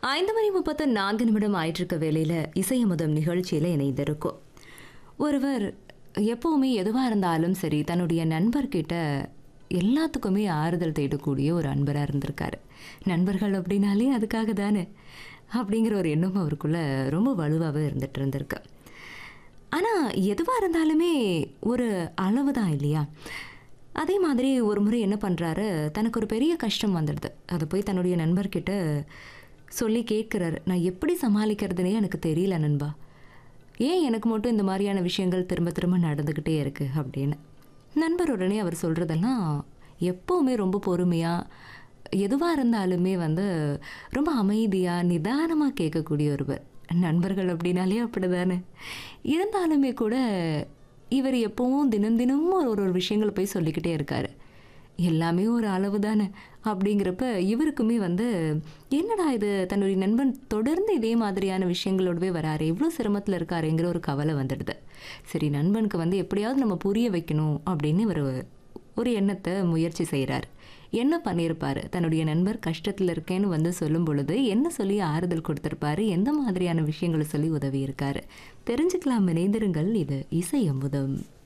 ஐந்து மணி முப்பத்து நான்கு நிமிடம் ஆயிட்டிருக்க வேளையில் இசையமுதம் நிகழ்ச்சியில் இணைந்திருக்கும் ஒருவர் எப்போவுமே எதுவாக இருந்தாலும் சரி தன்னுடைய நண்பர்கிட்ட எல்லாத்துக்குமே ஆறுதல் தேடக்கூடிய ஒரு அன்பராக இருந்திருக்காரு நண்பர்கள் அப்படின்னாலே அதுக்காக தானே அப்படிங்கிற ஒரு எண்ணம் அவருக்குள்ள ரொம்ப வலுவாகவே இருந்துட்டு இருந்திருக்கு ஆனால் எதுவாக இருந்தாலுமே ஒரு அளவு தான் இல்லையா அதே மாதிரி ஒரு முறை என்ன பண்ணுறாரு தனக்கு ஒரு பெரிய கஷ்டம் வந்துடுது அதை போய் தன்னுடைய நண்பர்கிட்ட சொல்லி கேட்குறாரு நான் எப்படி சமாளிக்கிறதுனே எனக்கு தெரியல நண்பா ஏன் எனக்கு மட்டும் இந்த மாதிரியான விஷயங்கள் திரும்ப திரும்ப நடந்துக்கிட்டே இருக்குது அப்படின்னு நண்பர் உடனே அவர் சொல்கிறதெல்லாம் எப்போவுமே ரொம்ப பொறுமையாக எதுவாக இருந்தாலுமே வந்து ரொம்ப அமைதியாக நிதானமாக கேட்கக்கூடிய ஒருவர் நண்பர்கள் அப்படின்னாலே அப்படிதானே இருந்தாலுமே கூட இவர் எப்பவும் தினம் தினமும் ஒரு ஒரு விஷயங்களை போய் சொல்லிக்கிட்டே இருக்காரு எல்லாமே ஒரு அளவு தானே அப்படிங்கிறப்ப இவருக்குமே வந்து என்னடா இது தன்னுடைய நண்பன் தொடர்ந்து இதே மாதிரியான விஷயங்களோடவே வராரு எவ்வளோ சிரமத்தில் இருக்காருங்கிற ஒரு கவலை வந்துடுது சரி நண்பனுக்கு வந்து எப்படியாவது நம்ம புரிய வைக்கணும் அப்படின்னு இவர் ஒரு எண்ணத்தை முயற்சி செய்கிறார் என்ன பண்ணியிருப்பாரு தன்னுடைய நண்பர் கஷ்டத்தில் இருக்கேன்னு வந்து சொல்லும் பொழுது என்ன சொல்லி ஆறுதல் கொடுத்துருப்பாரு எந்த மாதிரியான விஷயங்களை சொல்லி உதவி இருக்காரு தெரிஞ்சுக்கலாம் இணைந்திருங்கள் இது இசை அமுதம்